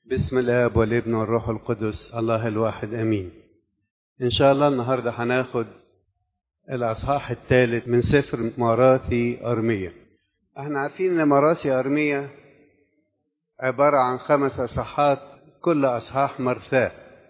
بسم الاب والابن والروح القدس الله الواحد امين ان شاء الله النهارده هناخد الاصحاح الثالث من سفر مراثي ارميه احنا عارفين ان مراثي ارميه عباره عن خمس اصحاحات كل اصحاح مرثاه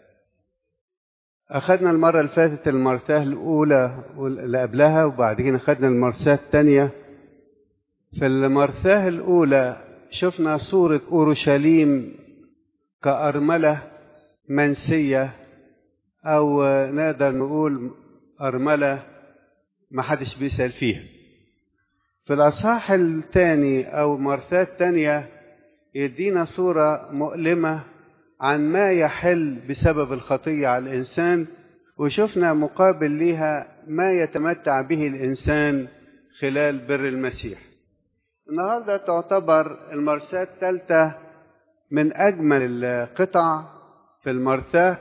اخذنا المره اللي فاتت المرثاه الاولى واللي قبلها وبعدين اخذنا المرثاه الثانيه في المرثاه الاولى شفنا صوره اورشليم كأرملة منسية أو نقدر نقول أرملة ما حدش بيسأل فيها في الأصحاح الثاني أو مرثاة الثانية يدينا صورة مؤلمة عن ما يحل بسبب الخطية على الإنسان وشفنا مقابل ليها ما يتمتع به الإنسان خلال بر المسيح النهاردة تعتبر المرثاة الثالثة من أجمل القطع في المرثاة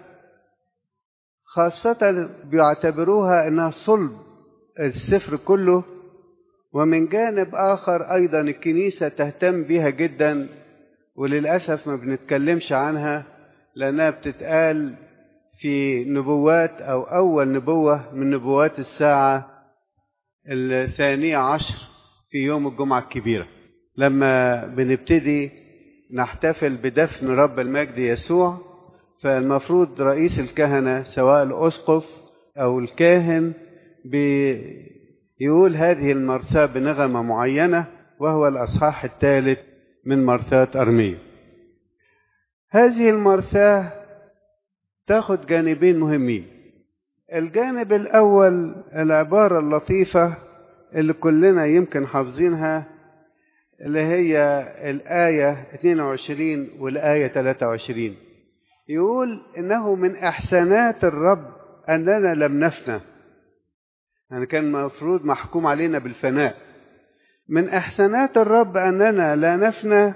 خاصة بيعتبروها أنها صلب السفر كله ومن جانب آخر أيضا الكنيسة تهتم بها جدا وللأسف ما بنتكلمش عنها لأنها بتتقال في نبوات أو أول نبوة من نبوات الساعة الثانية عشر في يوم الجمعة الكبيرة لما بنبتدي نحتفل بدفن رب المجد يسوع فالمفروض رئيس الكهنة سواء الأسقف أو الكاهن بيقول هذه المرثاة بنغمة معينة وهو الأصحاح الثالث من مرثاة أرمية هذه المرثاة تاخد جانبين مهمين الجانب الأول العبارة اللطيفة اللي كلنا يمكن حافظينها اللي هي الآية 22 والآية 23 يقول إنه من إحسانات الرب أننا لم نفنى يعني كان المفروض محكوم علينا بالفناء من إحسانات الرب أننا لا نفنى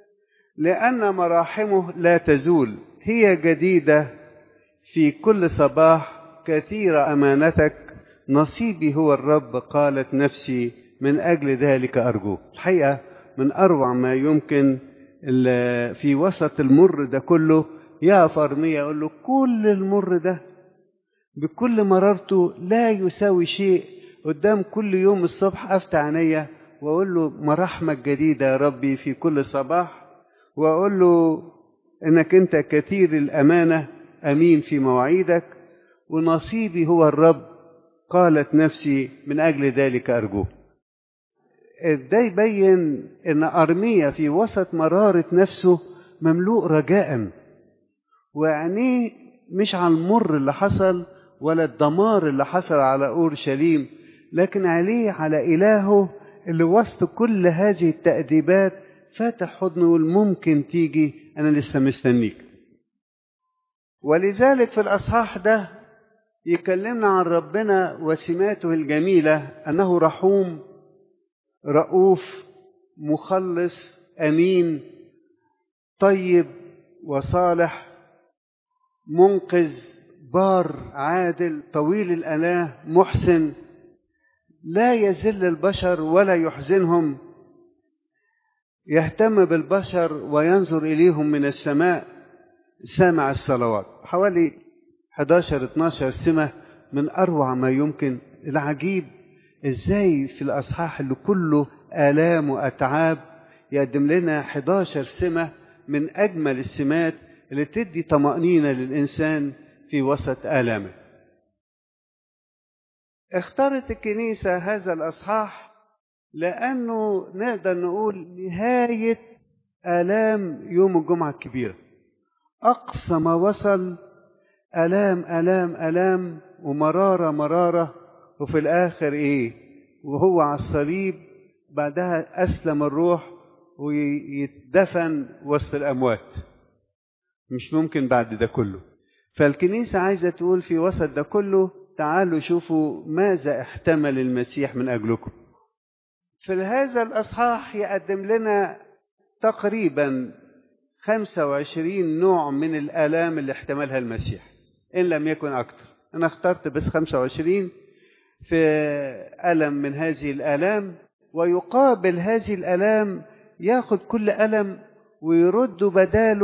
لأن مراحمه لا تزول هي جديدة في كل صباح كثير أمانتك نصيبي هو الرب قالت نفسي من أجل ذلك أرجوك الحقيقة من أروع ما يمكن في وسط المر ده كله يقف أرمية يقول له كل المر ده بكل مرارته لا يساوي شيء قدام كل يوم الصبح أفتح عينيا وأقول له مراحمك جديدة يا ربي في كل صباح وأقول له إنك أنت كثير الأمانة أمين في مواعيدك ونصيبي هو الرب قالت نفسي من أجل ذلك أرجوك ده يبين ان ارميا في وسط مراره نفسه مملوء رجاء وعينيه مش على المر اللي حصل ولا الدمار اللي حصل على اورشليم لكن عليه على الهه اللي وسط كل هذه التاديبات فاتح حضنه ممكن تيجي انا لسه مستنيك ولذلك في الاصحاح ده يكلمنا عن ربنا وسماته الجميله انه رحوم رؤوف مخلص امين طيب وصالح منقذ بار عادل طويل الاناه محسن لا يذل البشر ولا يحزنهم يهتم بالبشر وينظر اليهم من السماء سامع الصلوات حوالي 11 12 سمه من اروع ما يمكن العجيب ازاي في الاصحاح اللي كله الام واتعاب يقدم لنا 11 سمه من اجمل السمات اللي تدي طمانينه للانسان في وسط الامه اختارت الكنيسه هذا الاصحاح لانه نقدر نقول نهايه الام يوم الجمعه الكبيره اقصى ما وصل الام الام الام ومراره مراره وفي الآخر إيه وهو على الصليب بعدها أسلم الروح ويتدفن وسط الأموات مش ممكن بعد ده كله فالكنيسة عايزة تقول في وسط ده كله تعالوا شوفوا ماذا احتمل المسيح من أجلكم في هذا الأصحاح يقدم لنا تقريبا 25 نوع من الآلام اللي احتملها المسيح إن لم يكن أكثر أنا اخترت بس 25 في ألم من هذه الآلام ويقابل هذه الآلام ياخد كل ألم ويرد بداله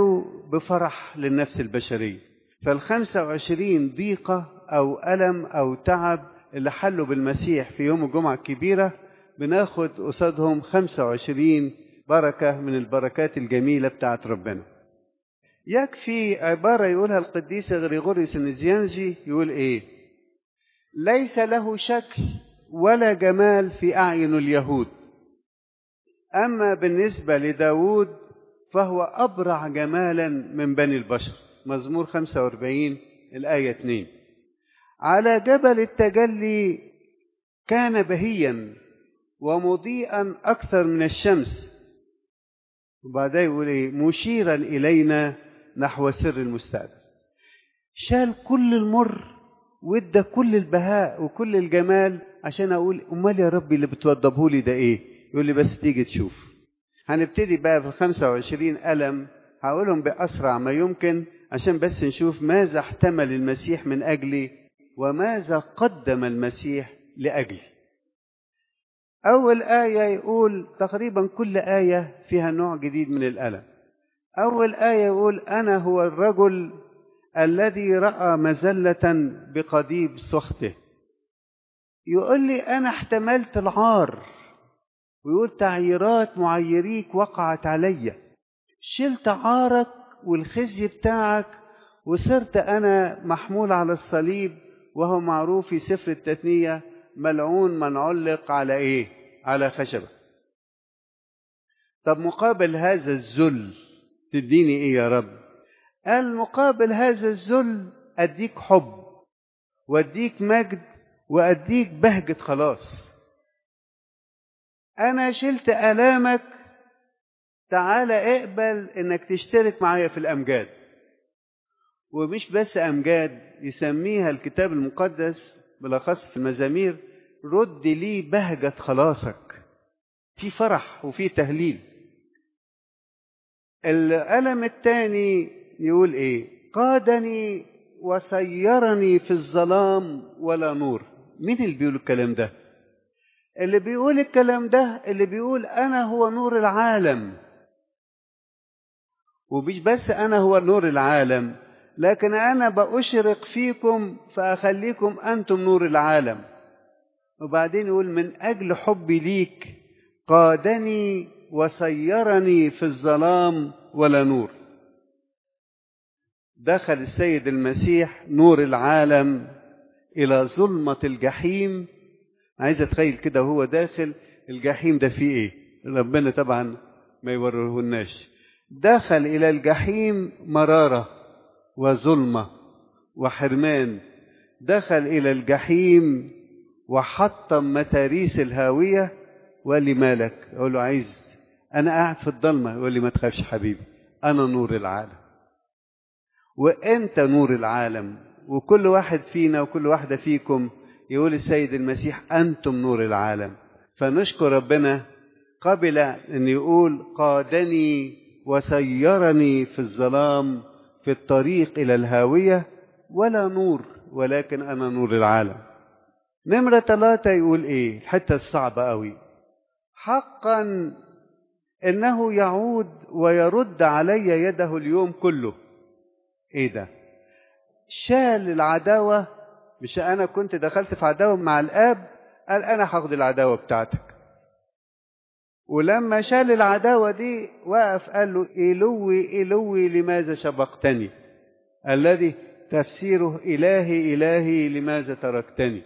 بفرح للنفس البشرية فالخمسة وعشرين ضيقة أو ألم أو تعب اللي حلوا بالمسيح في يوم الجمعة الكبيرة بناخد قصادهم خمسة وعشرين بركة من البركات الجميلة بتاعت ربنا يكفي عبارة يقولها القديس غريغوريوس النزيانجي يقول إيه ليس له شكل ولا جمال في أعين اليهود أما بالنسبة لداود فهو أبرع جمالا من بني البشر مزمور 45 الآية 2 على جبل التجلي كان بهيا ومضيئا أكثر من الشمس وبعدها يقول إيه مشيرا إلينا نحو سر المستقبل شال كل المر وادى كل البهاء وكل الجمال عشان اقول امال يا ربي اللي بتوضبه لي ده ايه يقول لي بس تيجي تشوف هنبتدي بقى في 25 ألم هقولهم بأسرع ما يمكن عشان بس نشوف ماذا احتمل المسيح من أجلي وماذا قدم المسيح لأجلي أول آية يقول تقريبا كل آية فيها نوع جديد من الألم أول آية يقول أنا هو الرجل الذي رأى مزلة بقضيب سخطه يقول لي أنا احتملت العار ويقول تعييرات معيريك وقعت علي شلت عارك والخزي بتاعك وصرت أنا محمول على الصليب وهو معروف في سفر التثنية ملعون من علق على إيه؟ على خشبة طب مقابل هذا الذل تديني إيه يا رب؟ قال مقابل هذا الذل أديك حب وأديك مجد وأديك بهجة خلاص أنا شلت آلامك تعالى اقبل إنك تشترك معايا في الأمجاد ومش بس أمجاد يسميها الكتاب المقدس بالأخص في المزامير رد لي بهجة خلاصك في فرح وفي تهليل الألم الثاني يقول إيه قادني وسيرني في الظلام ولا نور مين اللي بيقول الكلام ده اللي بيقول الكلام ده اللي بيقول أنا هو نور العالم ومش بس أنا هو نور العالم لكن أنا بأشرق فيكم فأخليكم أنتم نور العالم وبعدين يقول من أجل حبي ليك قادني وسيرني في الظلام ولا نور دخل السيد المسيح نور العالم إلى ظلمة الجحيم عايز أتخيل كده وهو داخل الجحيم ده فيه إيه ربنا طبعا ما يوريهولناش دخل إلى الجحيم مرارة وظلمة وحرمان دخل إلى الجحيم وحطم متاريس الهاوية وقال لي مالك أقول له عايز أنا قاعد في الضلمة يقول لي ما تخافش حبيبي أنا نور العالم وأنت نور العالم وكل واحد فينا وكل واحدة فيكم يقول السيد المسيح أنتم نور العالم فنشكر ربنا قبل أن يقول قادني وسيرني في الظلام في الطريق إلى الهاوية ولا نور ولكن أنا نور العالم نمرة ثلاثة يقول إيه الحتة الصعبة أوي حقا إنه يعود ويرد علي يده اليوم كله إيه ده شال العداوة مش أنا كنت دخلت في عداوة مع الآب قال أنا هاخد العداوة بتاعتك ولما شال العداوة دي وقف قال له إلوي إلوي لماذا شبقتني الذي تفسيره إلهي إلهي لماذا تركتني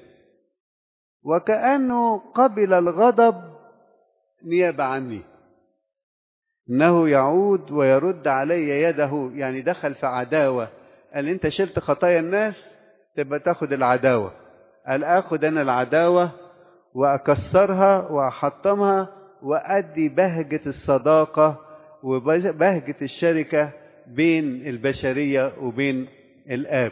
وكأنه قبل الغضب نيابة عني إنه يعود ويرد علي يده يعني دخل في عداوة قال أنت شلت خطايا الناس تبقى تاخد العداوة قال آخد أنا العداوة وأكسرها وأحطمها وأدي بهجة الصداقة وبهجة الشركة بين البشرية وبين الآب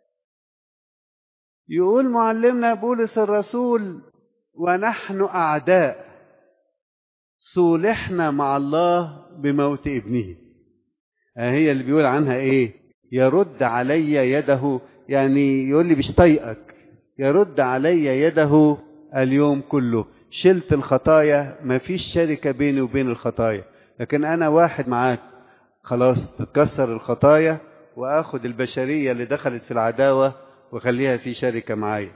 يقول معلمنا بولس الرسول ونحن أعداء صولحنا مع الله بموت ابنه هي اللي بيقول عنها ايه يرد علي يده يعني يقول لي مش طايقك يرد علي يده اليوم كله شلت الخطايا ما فيش شركة بيني وبين الخطايا لكن أنا واحد معاك خلاص تتكسر الخطايا واخد البشريه اللي دخلت في العداوه واخليها في شركه معايا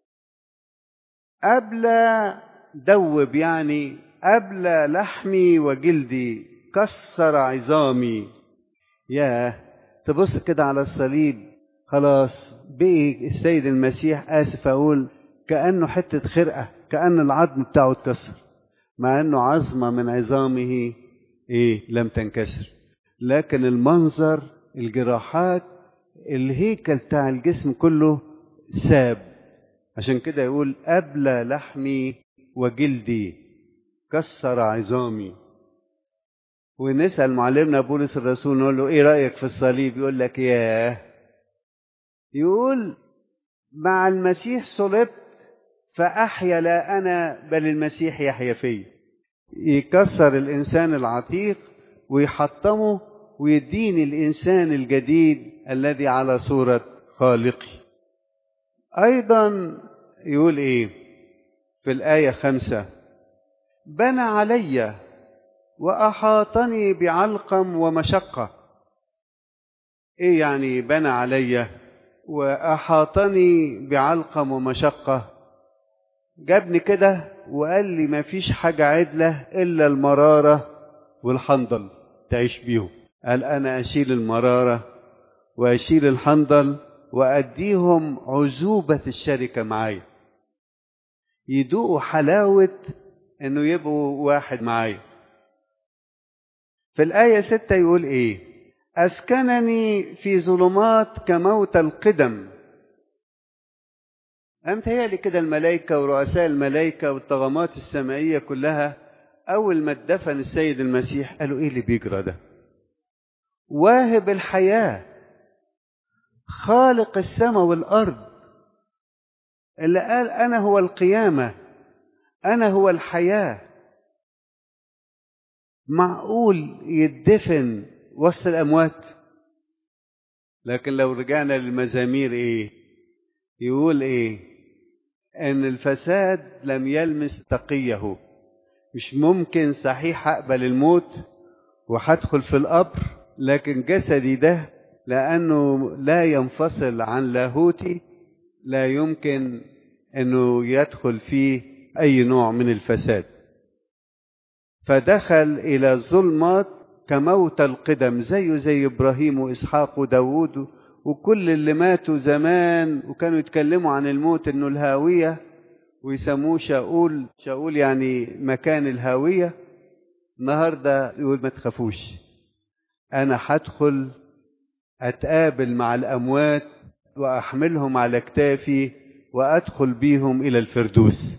قبل دوب يعني قبل لحمي وجلدي كسر عظامي ياه تبص كده على الصليب خلاص بقي السيد المسيح اسف اقول كانه حته خرقه كان العظم بتاعه اتكسر مع انه عظمه من عظامه ايه لم تنكسر لكن المنظر الجراحات الهيكل بتاع الجسم كله ساب عشان كده يقول أبلى لحمي وجلدي كسر عظامي ونسأل معلمنا بولس الرسول نقول له إيه رأيك في الصليب يقول لك ياه يقول مع المسيح صلبت فأحيا لا أنا بل المسيح يحيا فيا يكسر الإنسان العتيق ويحطمه ويديني الإنسان الجديد الذي على صورة خالقي أيضا يقول إيه في الآية خمسة بنى علي وأحاطني بعلقم ومشقة إيه يعني بنى علي وأحاطني بعلقم ومشقة جابني كده وقال لي ما فيش حاجة عدلة إلا المرارة والحنظل تعيش بيهم قال أنا أشيل المرارة وأشيل الحنظل وأديهم عزوبة الشركة معايا يدوقوا حلاوة إنه يبقوا واحد معايا في الآية ستة يقول إيه أسكنني في ظلمات كموت القدم أمتهيألي كده الملائكة ورؤساء الملائكة والطغمات السمائية كلها أول ما اتدفن السيد المسيح قالوا إيه اللي بيجرى ده واهب الحياة خالق السماء والأرض اللي قال أنا هو القيامة أنا هو الحياة معقول يدفن وسط الأموات لكن لو رجعنا للمزامير إيه يقول إيه أن الفساد لم يلمس تقيه مش ممكن صحيح أقبل الموت وهدخل في القبر لكن جسدي ده لأنه لا ينفصل عن لاهوتي لا يمكن أنه يدخل فيه أي نوع من الفساد فدخل إلى الظلمات كموت القدم زيه زي إبراهيم وإسحاق وداود وكل اللي ماتوا زمان وكانوا يتكلموا عن الموت إنه الهاوية ويسموه شاول شاول يعني مكان الهاوية النهاردة يقول ما تخافوش أنا هدخل أتقابل مع الأموات وأحملهم على كتافي وأدخل بيهم إلى الفردوس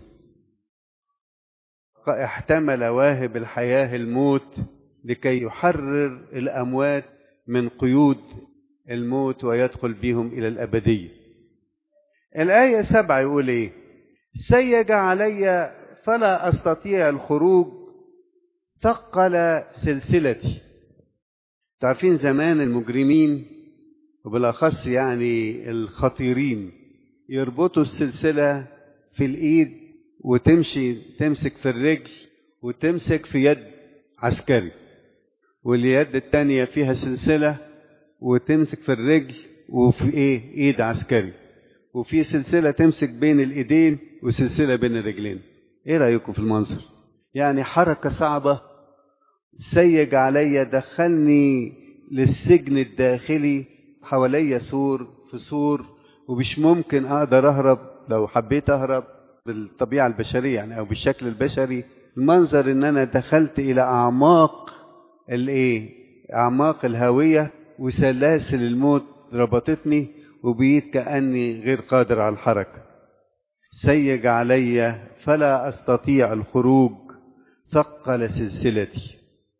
احتمل واهب الحياة الموت لكي يحرر الأموات من قيود الموت ويدخل بهم إلى الأبدية الآية سبعة يقول إيه سيج علي فلا أستطيع الخروج ثقل سلسلتي تعرفين زمان المجرمين وبالأخص يعني الخطيرين يربطوا السلسلة في الإيد وتمشي تمسك في الرجل وتمسك في يد عسكري واليد التانية فيها سلسلة وتمسك في الرجل وفي ايه ايد عسكري وفي سلسلة تمسك بين الايدين وسلسلة بين الرجلين ايه رأيكم في المنظر يعني حركة صعبة سيج عليا دخلني للسجن الداخلي حواليا سور في سور ومش ممكن اقدر اهرب لو حبيت اهرب بالطبيعة البشرية يعني او بالشكل البشري المنظر ان انا دخلت الى اعماق الايه اعماق الهاوية وسلاسل الموت ربطتني وبقيت كأني غير قادر على الحركة سيج علي فلا أستطيع الخروج ثقل سلسلتي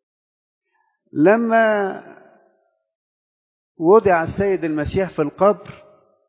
لما وضع السيد المسيح في القبر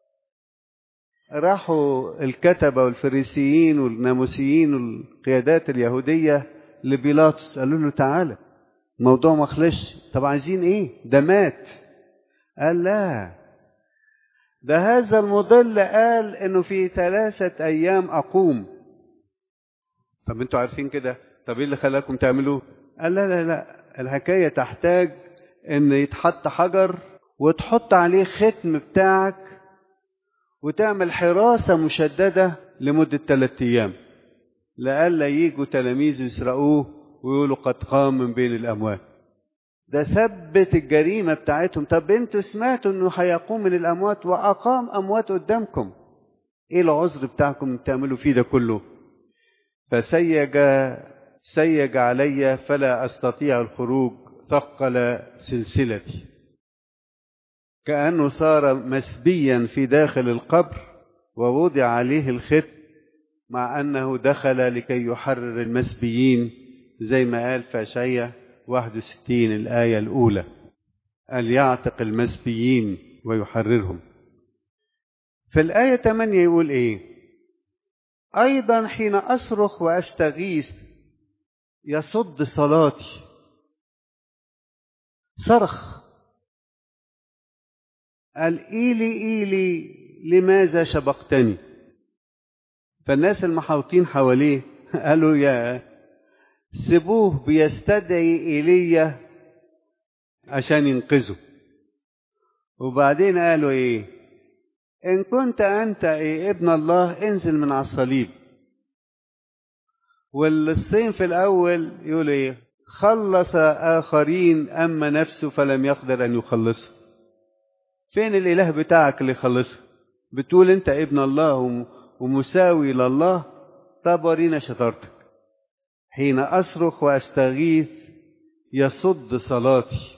راحوا الكتبة والفريسيين والناموسيين والقيادات اليهودية لبيلاطس قالوا له تعالى الموضوع ما خلصش طب عايزين ايه ده مات قال لا ده هذا المضل قال انه في ثلاثة ايام اقوم طب انتوا عارفين كده طب ايه اللي خلاكم تعملوه قال لا لا لا الحكاية تحتاج ان يتحط حجر وتحط عليه ختم بتاعك وتعمل حراسة مشددة لمدة ثلاثة أيام لئلا يجوا تلاميذ يسرقوه ويقولوا قد قام من بين الأموات ده ثبت الجريمة بتاعتهم طب انتوا سمعتوا انه هيقوم من الأموات وأقام أموات قدامكم ايه العذر بتاعكم تعملوا فيه ده كله فسيج سيج علي فلا أستطيع الخروج ثقل سلسلتي كأنه صار مسبيا في داخل القبر ووضع عليه الختم مع أنه دخل لكي يحرر المسبيين زي ما قال في أشعية 61 الآية الأولى قال يعتق المسبيين ويحررهم في الآية 8 يقول إيه أيضا حين أصرخ وأستغيث يصد صلاتي صرخ قال إيلي إيلي لماذا شبقتني فالناس المحاوطين حواليه قالوا يا سيبوه بيستدعي ايليا عشان ينقذه وبعدين قالوا ايه ان كنت انت إيه ابن الله انزل من على الصليب والصين في الاول يقول ايه خلص اخرين اما نفسه فلم يقدر ان يخلصه فين الاله بتاعك اللي يخلصه بتقول انت ابن الله ومساوي لله طب ورينا شطارتك حين أصرخ وأستغيث يصد صلاتي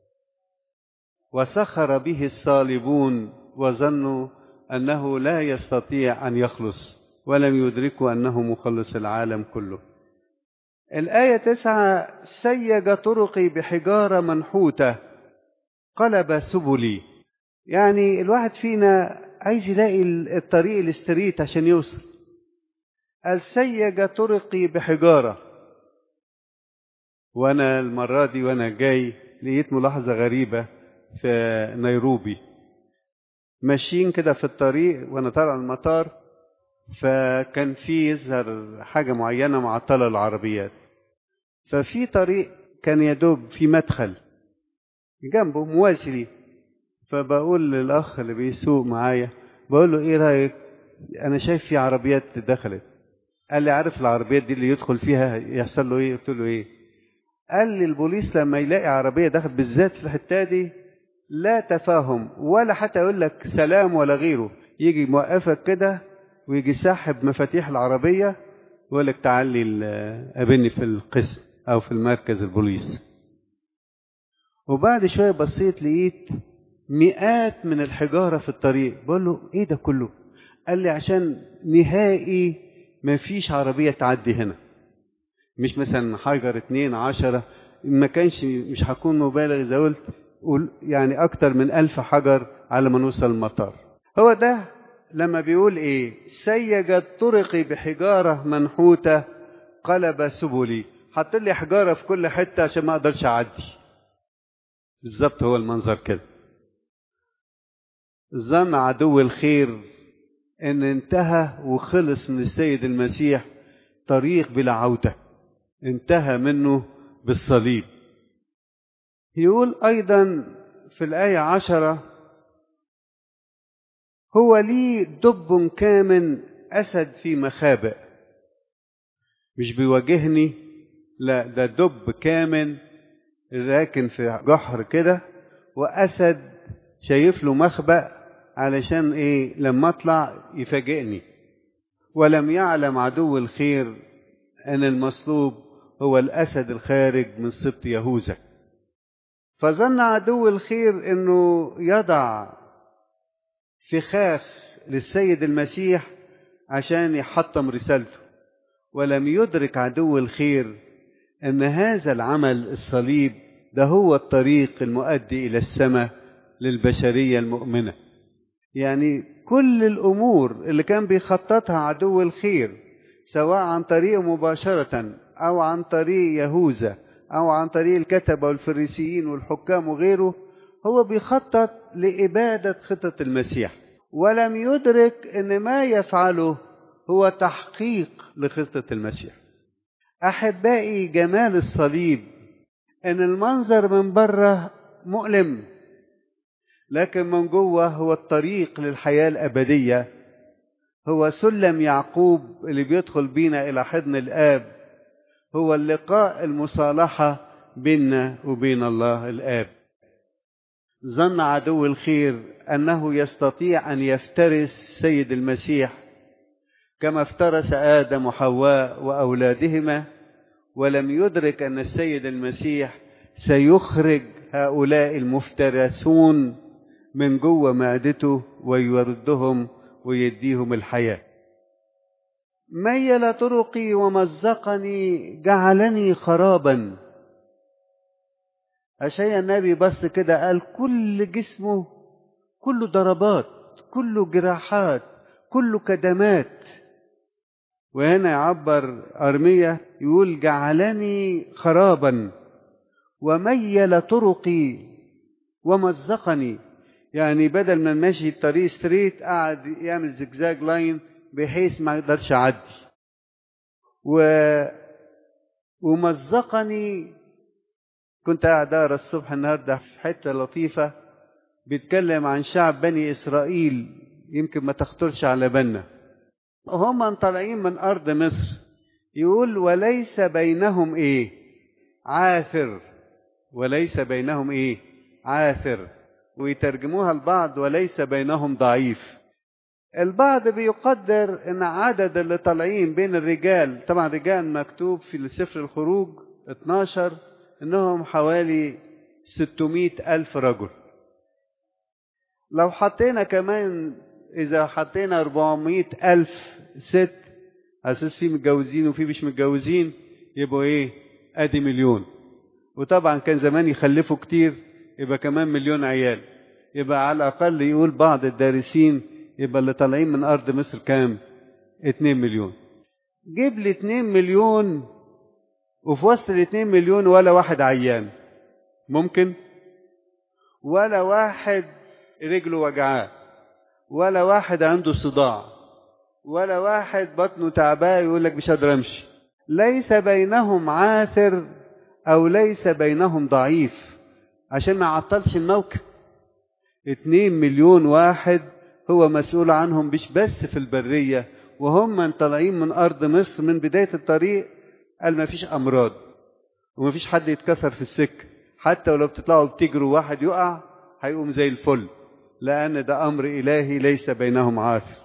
وسخر به الصالبون وظنوا أنه لا يستطيع أن يخلص ولم يدركوا أنه مخلص العالم كله الآية تسعة سيج طرقي بحجارة منحوتة قلب سبلي يعني الواحد فينا عايز يلاقي الطريق الاستريت عشان يوصل قال سيج طرقي بحجارة وأنا المرة دي وأنا جاي لقيت ملاحظة غريبة في نيروبي ماشيين كده في الطريق وأنا طالع المطار فكان في يظهر حاجة معينة معطلة العربيات ففي طريق كان يدوب في مدخل جنبه موازي لي فبقول للأخ اللي بيسوق معايا بقول له إيه رأيك أنا شايف في عربيات دخلت قال لي عارف العربيات دي اللي يدخل فيها يحصل له إيه قلت له إيه قال لي البوليس لما يلاقي عربية دخلت بالذات في الحتة دي لا تفاهم ولا حتى يقول لك سلام ولا غيره يجي موقفك كده ويجي ساحب مفاتيح العربية ويقول لك تعال لي قابلني في القسم أو في المركز البوليس وبعد شوية بصيت لقيت مئات من الحجارة في الطريق بقول له ايه ده كله قال لي عشان نهائي ما فيش عربية تعدي هنا مش مثلا حجر اتنين عشرة ما كانش مش هكون مبالغ إذا قلت يعني أكتر من ألف حجر على ما نوصل المطار هو ده لما بيقول إيه سيجت طرقي بحجارة منحوتة قلب سبلي حط لي حجارة في كل حتة عشان ما أقدرش أعدي بالظبط هو المنظر كده ظن عدو الخير ان انتهى وخلص من السيد المسيح طريق بلا عودة انتهى منه بالصليب يقول ايضا في الآية عشرة هو لي دب كامن أسد في مخابئ مش بيواجهني لا ده دب كامن راكن في جحر كده وأسد شايف له مخبأ علشان ايه لما اطلع يفاجئني ولم يعلم عدو الخير ان المصلوب هو الاسد الخارج من سبط يهوذا فظن عدو الخير انه يضع فخاخ للسيد المسيح عشان يحطم رسالته ولم يدرك عدو الخير ان هذا العمل الصليب ده هو الطريق المؤدي الى السماء للبشريه المؤمنه يعني كل الامور اللي كان بيخططها عدو الخير سواء عن طريقه مباشره او عن طريق يهوذا او عن طريق الكتبه والفريسيين والحكام وغيره هو بيخطط لاباده خطط المسيح ولم يدرك ان ما يفعله هو تحقيق لخطه المسيح احبائي جمال الصليب ان المنظر من بره مؤلم لكن من جوه هو الطريق للحياة الأبدية هو سلم يعقوب اللي بيدخل بينا إلى حضن الآب هو اللقاء المصالحة بيننا وبين الله الآب ظن عدو الخير أنه يستطيع أن يفترس سيد المسيح كما افترس آدم وحواء وأولادهما ولم يدرك أن السيد المسيح سيخرج هؤلاء المفترسون من جوه معدته ويردهم ويديهم الحياة ميل طرقي ومزقني جعلني خرابا أشياء النبي بص كده قال كل جسمه كله ضربات كله جراحات كله كدمات وهنا يعبر أرمية يقول جعلني خرابا وميل طرقي ومزقني يعني بدل ما ماشي الطريق ستريت قعد يعمل زجزاج لاين بحيث ما يقدرش اعدي و ومزقني كنت قاعد اقرا الصبح النهارده في حته لطيفه بيتكلم عن شعب بني اسرائيل يمكن ما تخطرش على بالنا هم طالعين من ارض مصر يقول وليس بينهم ايه عاثر وليس بينهم ايه عاثر ويترجموها البعض وليس بينهم ضعيف البعض بيقدر ان عدد اللي طالعين بين الرجال طبعا رجال مكتوب في سفر الخروج 12 انهم حوالي 600 الف رجل لو حطينا كمان اذا حطينا 400 الف ست اساس في متجوزين وفي مش متجوزين يبقوا ايه ادي مليون وطبعا كان زمان يخلفوا كتير يبقى كمان مليون عيال يبقى على الأقل يقول بعض الدارسين يبقى اللي طالعين من أرض مصر كام؟ 2 مليون جيب لي 2 مليون وفي وسط ال 2 مليون ولا واحد عيان ممكن؟ ولا واحد رجله وجعاه ولا واحد عنده صداع ولا واحد بطنه تعبان يقول لك مش قادر امشي ليس بينهم عاثر او ليس بينهم ضعيف عشان ما يعطلش الموكب اتنين مليون واحد هو مسؤول عنهم مش بس في البرية وهم طالعين من أرض مصر من بداية الطريق قال ما فيش أمراض وما فيش حد يتكسر في السكة حتى ولو بتطلعوا بتجروا واحد يقع هيقوم زي الفل لأن ده أمر إلهي ليس بينهم عاثر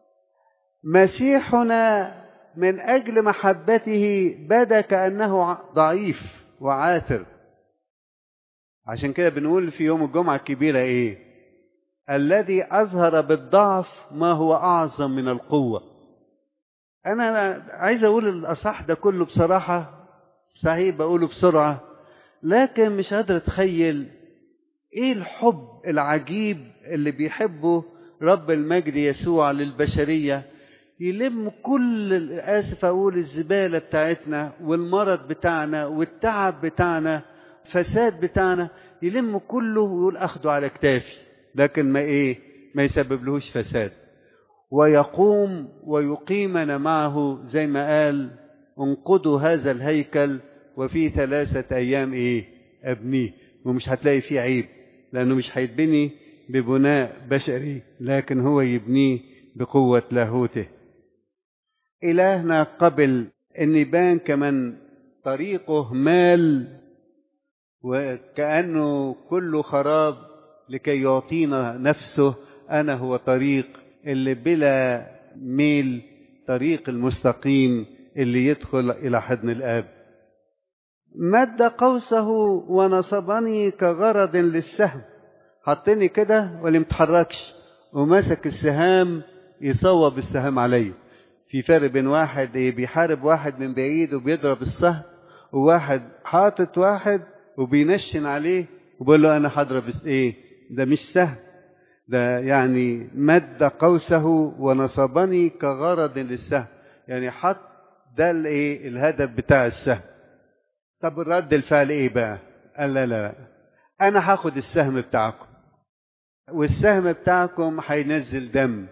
مسيحنا من أجل محبته بدا كأنه ضعيف وعاثر عشان كده بنقول في يوم الجمعة الكبيرة إيه الذي أظهر بالضعف ما هو أعظم من القوة أنا عايز أقول الأصح ده كله بصراحة صحيح بقوله بسرعة لكن مش قادر أتخيل إيه الحب العجيب اللي بيحبه رب المجد يسوع للبشرية يلم كل آسف أقول الزبالة بتاعتنا والمرض بتاعنا والتعب بتاعنا فساد بتاعنا يلم كله ويقول أخده على كتافي لكن ما إيه ما يسببلهوش فساد ويقوم ويقيمنا معه زي ما قال انقضوا هذا الهيكل وفي ثلاثة أيام إيه أبنيه ومش هتلاقي فيه عيب لأنه مش هيتبني ببناء بشري لكن هو يبنيه بقوة لاهوته إلهنا قبل أن يبان كمان طريقه مال وكأنه كله خراب لكي يعطينا نفسه أنا هو طريق اللي بلا ميل طريق المستقيم اللي يدخل إلى حضن الآب مد قوسه ونصبني كغرض للسهم حطني كده ولا متحركش ومسك السهام يصوب السهام عليا في فرق بين واحد بيحارب واحد من بعيد وبيضرب السهم وواحد حاطط واحد وبينشن عليه وبيقول له انا هضرب ايه ده مش سهم ده يعني مد قوسه ونصبني كغرض للسهم يعني حط ده الايه الهدف بتاع السهم طب الرد الفعل ايه بقى قال لا لا انا هاخد السهم بتاعكم والسهم بتاعكم هينزل دم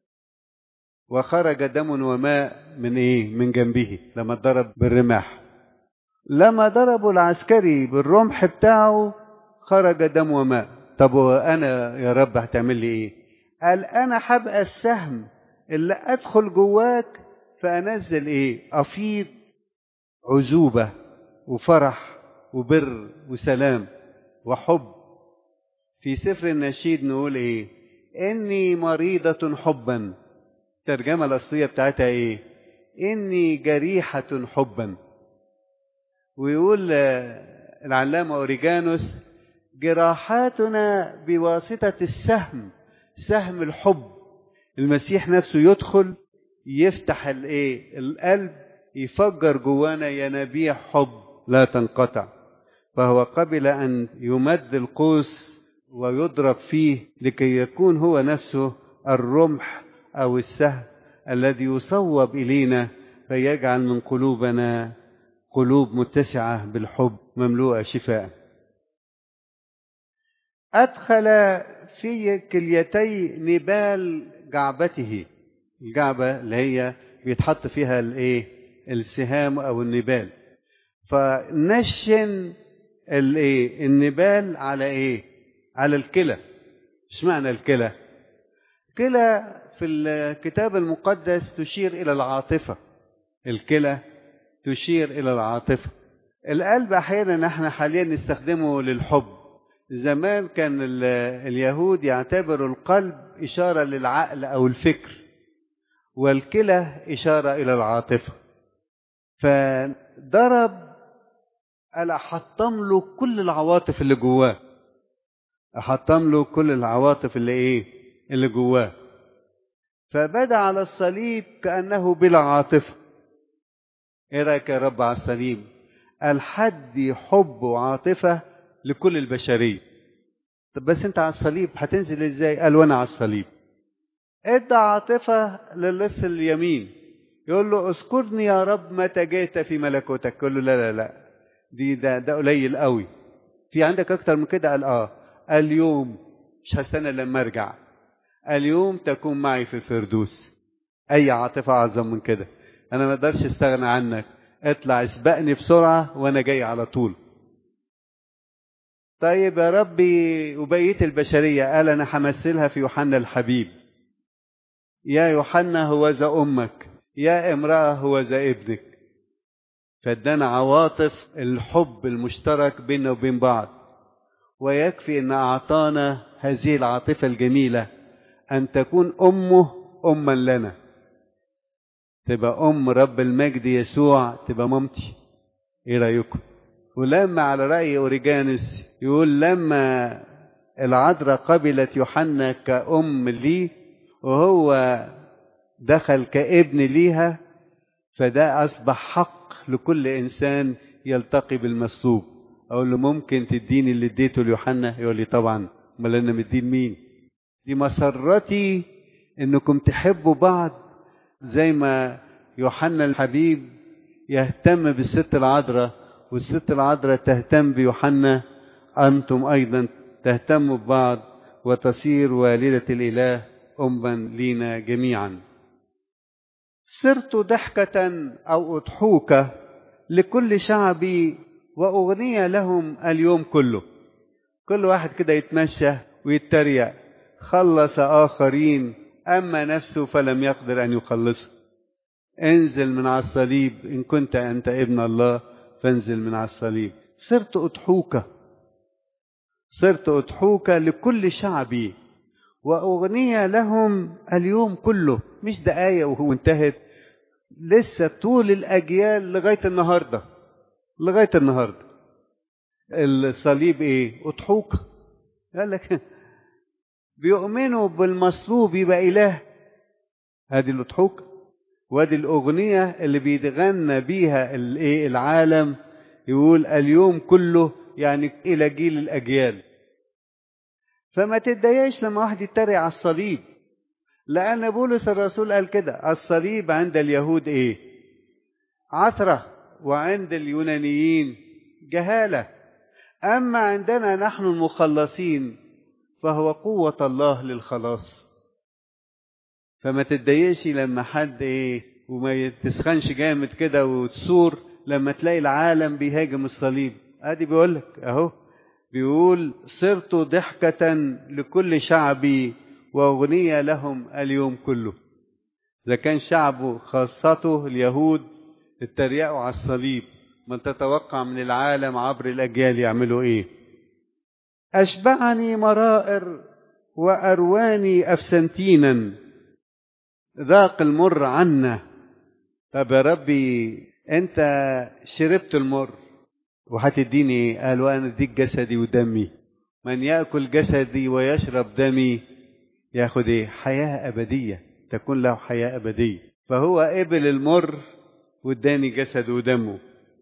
وخرج دم وماء من ايه من جنبه لما ضرب بالرماح لما ضربوا العسكري بالرمح بتاعه خرج دم وماء طب وانا يا رب هتعمل لي ايه قال انا هبقى السهم اللي ادخل جواك فانزل ايه افيض عزوبه وفرح وبر وسلام وحب في سفر النشيد نقول ايه اني مريضه حبا الترجمه الاصليه بتاعتها ايه اني جريحه حبا ويقول العلامه اوريجانوس جراحاتنا بواسطه السهم سهم الحب المسيح نفسه يدخل يفتح الايه القلب يفجر جوانا ينابيع حب لا تنقطع فهو قبل ان يمد القوس ويضرب فيه لكي يكون هو نفسه الرمح او السهم الذي يصوب الينا فيجعل من قلوبنا قلوب متسعه بالحب مملوءه شفاء ادخل في كليتي نبال جعبته الجعبه اللي هي بيتحط فيها الايه السهام او النبال فنشن الايه النبال على ايه على الكلى ايش معنى الكلى كلى في الكتاب المقدس تشير الى العاطفه الكلى تشير الى العاطفه القلب احيانا احنا حاليا نستخدمه للحب زمان كان اليهود يعتبروا القلب اشاره للعقل او الفكر والكلى اشاره الى العاطفه فضرب قال احطم له كل العواطف اللي جواه احطم له كل العواطف اللي ايه اللي جواه فبدا على الصليب كانه بلا عاطفه ايه رايك يا رب على الصليب قال حدي حب وعاطفه لكل البشريه طب بس انت على الصليب هتنزل ازاي قال وانا على الصليب ادى عاطفه للص اليمين يقول له اذكرني يا رب متى جئت في ملكوتك يقول له لا لا لا دي ده ده قليل قوي في عندك اكتر من كده قال اه اليوم مش هستنى لما ارجع اليوم تكون معي في الفردوس اي عاطفه اعظم من كده انا ما اقدرش استغنى عنك اطلع اسبقني بسرعه وانا جاي على طول طيب يا ربي وبقيه البشريه قال انا همثلها في يوحنا الحبيب يا يوحنا هو ذا امك يا امراه هو ذا ابنك فادانا عواطف الحب المشترك بيننا وبين بعض ويكفي ان اعطانا هذه العاطفه الجميله ان تكون امه اما لنا تبقى ام رب المجد يسوع تبقى مامتي ايه رايكم ولما على راي اوريجانس يقول لما العذراء قبلت يوحنا كأم لي وهو دخل كابن ليها فده أصبح حق لكل إنسان يلتقي بالمصلوب أقول له ممكن تديني اللي اديته ليوحنا يقول لي طبعا امال انا مدين مين دي مسرتي انكم تحبوا بعض زي ما يوحنا الحبيب يهتم بالست العذراء والست العذراء تهتم بيوحنا انتم ايضا تهتموا ببعض وتصير والده الاله اما لينا جميعا صرت ضحكه او اضحوكه لكل شعبي واغنيه لهم اليوم كله كل واحد كده يتمشى ويتريق خلص اخرين اما نفسه فلم يقدر ان يخلصه انزل من على الصليب ان كنت انت ابن الله فانزل من على الصليب صرت اضحوكه صرت اضحوكه لكل شعبي واغنيه لهم اليوم كله مش دقايق وهو انتهت لسه طول الاجيال لغايه النهارده لغايه النهارده الصليب ايه اضحوكه قال لك بيؤمنوا بالمصلوب يبقى اله هذه الاضحوكه وادي الاغنيه اللي بيتغنى بيها الايه العالم يقول اليوم كله يعني الى جيل الاجيال فما تتضايقش لما واحد يتريق على الصليب لان بولس الرسول قال كده الصليب عند اليهود ايه عثره وعند اليونانيين جهاله اما عندنا نحن المخلصين فهو قوه الله للخلاص فما تتضايقش لما حد ايه وما تسخنش جامد كده وتصور لما تلاقي العالم بيهاجم الصليب ادي بيقول لك اهو بيقول صرت ضحكة لكل شعبي وأغنية لهم اليوم كله إذا كان شعبه خاصته اليهود اتريقوا على الصليب ما تتوقع من العالم عبر الأجيال يعملوا إيه أشبعني مرائر وأرواني أفسنتينا ذاق المر عنا طب يا ربي أنت شربت المر وهتديني قال وأنا أديك جسدي ودمي من يأكل جسدي ويشرب دمي ياخد إيه حياة أبدية تكون له حياة أبدية فهو قبل المر واداني جسد ودمه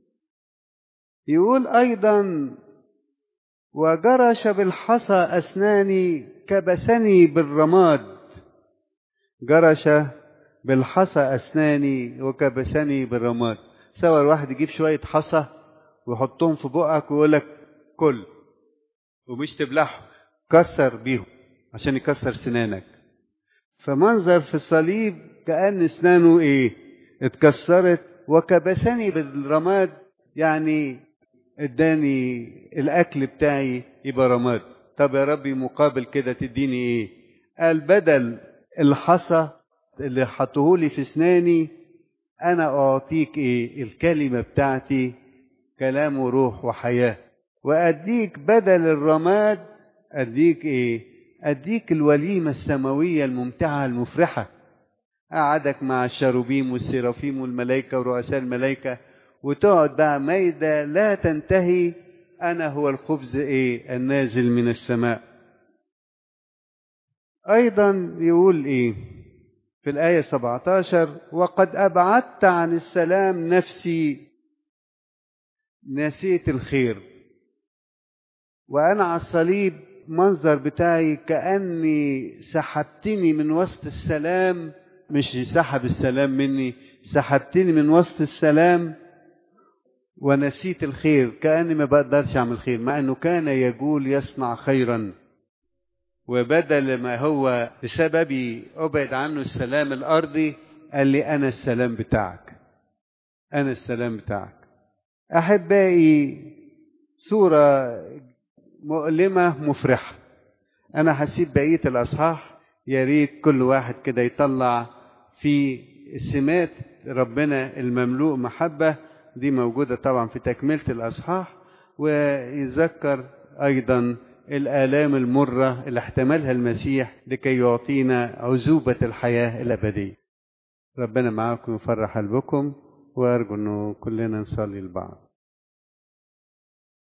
يقول أيضا وجرش بالحصى أسناني كبسني بالرماد جرش بالحصى أسناني وكبسني بالرماد سوى الواحد يجيب شوية حصى ويحطهم في بقك ويقول لك كل ومش تبلعهم كسر بيهم عشان يكسر سنانك فمنظر في الصليب كأن اسنانه ايه اتكسرت وكبسني بالرماد يعني اداني الاكل بتاعي يبقى رماد طب يا ربي مقابل كده تديني ايه قال بدل الحصى اللي حطهولي في اسناني انا اعطيك ايه الكلمه بتاعتي كلام وروح وحياه واديك بدل الرماد اديك ايه اديك الوليمه السماويه الممتعه المفرحه قعدك مع الشاروبيم والسيرافيم والملائكه ورؤساء الملائكه وتقعد بقى مايدة لا تنتهي أنا هو الخبز إيه النازل من السماء أيضا يقول إيه في الآية 17 وقد أبعدت عن السلام نفسي نسيت الخير وأنا على الصليب منظر بتاعي كأني سحبتني من وسط السلام مش سحب السلام مني سحبتني من وسط السلام ونسيت الخير كأني ما بقدرش أعمل خير مع أنه كان يقول يصنع خيرا وبدل ما هو بسببي أبعد عنه السلام الأرضي قال لي أنا السلام بتاعك أنا السلام بتاعك أحبائي صورة مؤلمة مفرحة أنا هسيب بقية الأصحاح يا ريت كل واحد كده يطلع في السمات ربنا المملوء محبة دي موجودة طبعا في تكملة الأصحاح ويذكر أيضا الآلام المرة اللي احتملها المسيح لكي يعطينا عزوبة الحياة الأبدية ربنا معاكم ويفرح قلبكم وأرجو أنه كلنا نصلي لبعض